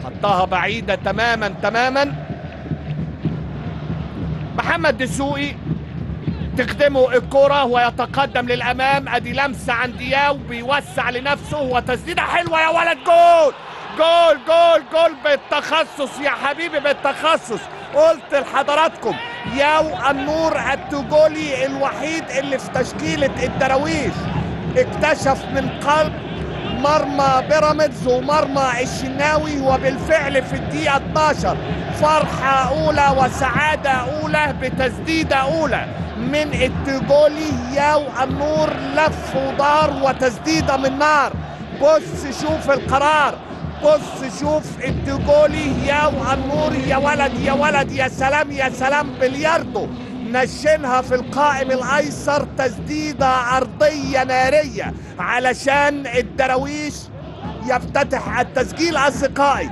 حطها بعيدة تماما تماما محمد دسوقي تخدمه الكرة ويتقدم للأمام أدي لمسة عن دياو بيوسع لنفسه وتسديدة حلوة يا ولد جول جول جول جول بالتخصص يا حبيبي بالتخصص قلت لحضراتكم ياو النور التجولي الوحيد اللي في تشكيلة الدراويش اكتشف من قلب مرمى بيراميدز ومرمى الشناوي وبالفعل في الدقيقة 12 فرحة أولى وسعادة أولى بتسديدة أولى من التجولي ياو النور لف ودار وتسديدة من نار بص شوف القرار بص شوف التجولي يا النور يا ولد يا ولد يا سلام يا سلام بلياردو نشنها في القائم الايسر تسديده عرضيه ناريه علشان الدراويش يفتتح التسجيل اصدقائي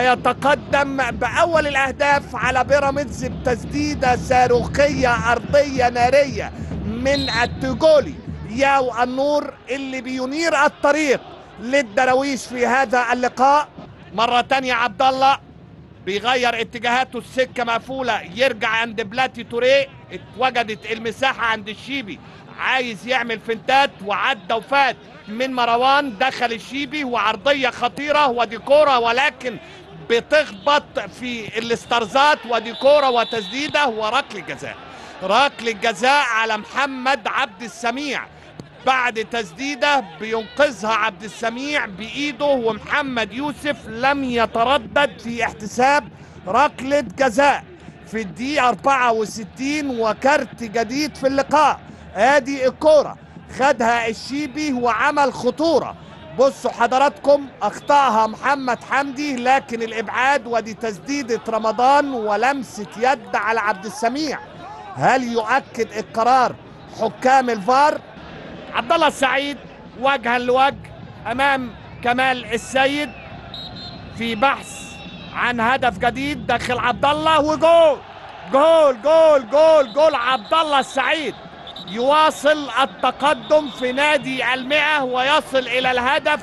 ويتقدم باول الاهداف على بيراميدز بتسديده صاروخيه ارضيه ناريه من التجولي ياو النور اللي بينير الطريق للدراويش في هذا اللقاء مرة تانية عبد الله بيغير اتجاهاته السكة مقفولة يرجع عند بلاتي توريه اتوجدت المساحة عند الشيبي عايز يعمل فنتات وعدى وفات من مروان دخل الشيبي وعرضية خطيرة ودي كورة ولكن بتخبط في الاسترزات ودي كورة وتسديدة وركل جزاء ركل الجزاء على محمد عبد السميع بعد تسديده بينقذها عبد السميع بايده ومحمد يوسف لم يتردد في احتساب ركله جزاء في الدقيقه 64 وكارت جديد في اللقاء ادي الكوره خدها الشيبي وعمل خطوره بصوا حضراتكم اخطاها محمد حمدي لكن الابعاد ودي تسديده رمضان ولمسه يد على عبد السميع هل يؤكد القرار حكام الفار عبد الله السعيد وجها لوجه امام كمال السيد في بحث عن هدف جديد داخل عبد الله وجول جول جول جول جول عبد الله السعيد يواصل التقدم في نادي المئة ويصل إلى الهدف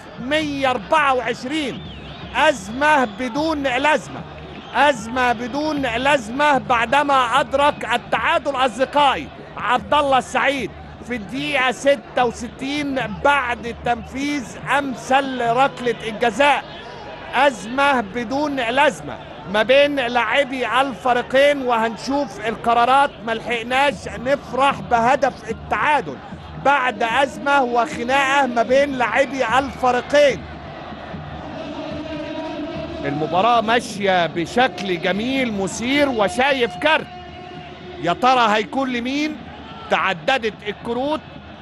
124 أزمة بدون لازمة أزمة بدون لازمة بعدما أدرك التعادل أصدقائي عبد الله السعيد في الدقيقة 66 بعد تنفيذ أمثل ركلة الجزاء أزمة بدون لازمة ما بين لاعبي الفريقين وهنشوف القرارات ملحقناش نفرح بهدف التعادل بعد أزمة وخناقة ما بين لاعبي الفريقين المباراة ماشية بشكل جميل مثير وشايف كارت يا ترى هيكون لمين تعددت الكروت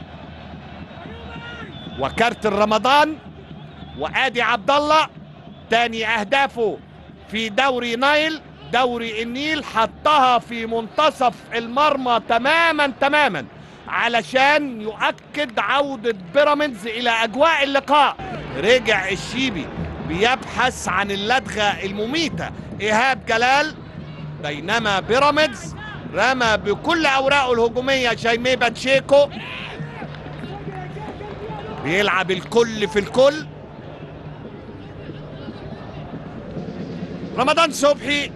وكارت رمضان وادي عبد الله تاني اهدافه في دوري نايل دوري النيل حطها في منتصف المرمى تماما تماما علشان يؤكد عودة بيراميدز إلى أجواء اللقاء رجع الشيبي بيبحث عن اللدغة المميتة إيهاب جلال بينما بيراميدز رمى بكل أوراقه الهجومية جايمي باتشيكو بيلعب الكل في الكل رمضان صبحي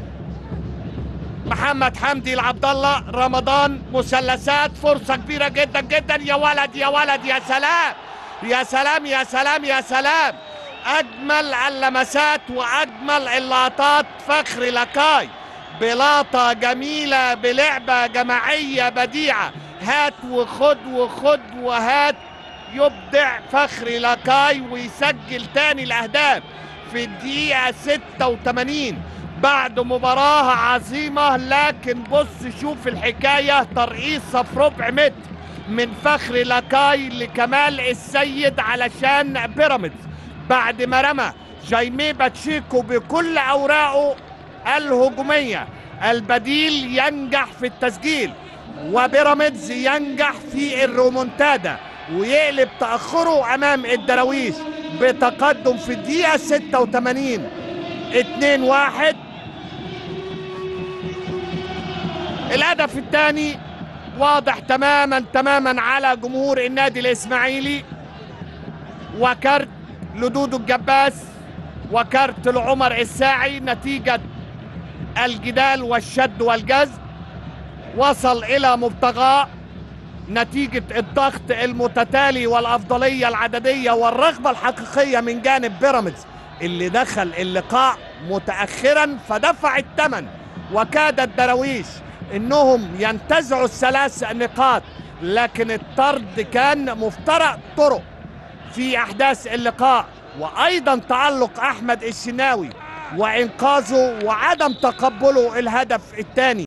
محمد حمدي العبد الله رمضان مثلثات فرصه كبيره جدا جدا يا ولد يا ولد يا سلام يا سلام يا سلام يا سلام اجمل اللمسات واجمل اللقطات فخر لكاي بلاطه جميله بلعبه جماعيه بديعه هات وخد وخد وهات يبدع فخري لاكاي ويسجل تاني الاهداف في الدقيقة 86 بعد مباراة عظيمة لكن بص شوف الحكاية ترقيصة في ربع متر من فخري لاكاي لكمال السيد علشان بيراميدز بعد ما رمى جايمي باتشيكو بكل أوراقه الهجومية البديل ينجح في التسجيل وبيراميدز ينجح في الرومونتادا ويقلب تأخره أمام الدراويش بتقدم في الدقيقة 86 2 1 الهدف الثاني واضح تماما تماما على جمهور النادي الإسماعيلي وكارت لدودو الجباس وكارت لعمر الساعي نتيجة الجدال والشد والجذب وصل إلى مبتغاه نتيجة الضغط المتتالي والأفضلية العددية والرغبة الحقيقية من جانب بيراميدز اللي دخل اللقاء متأخرا فدفع الثمن وكاد الدراويش انهم ينتزعوا الثلاث نقاط لكن الطرد كان مفترق طرق في احداث اللقاء وايضا تعلق احمد الشناوي وانقاذه وعدم تقبله الهدف الثاني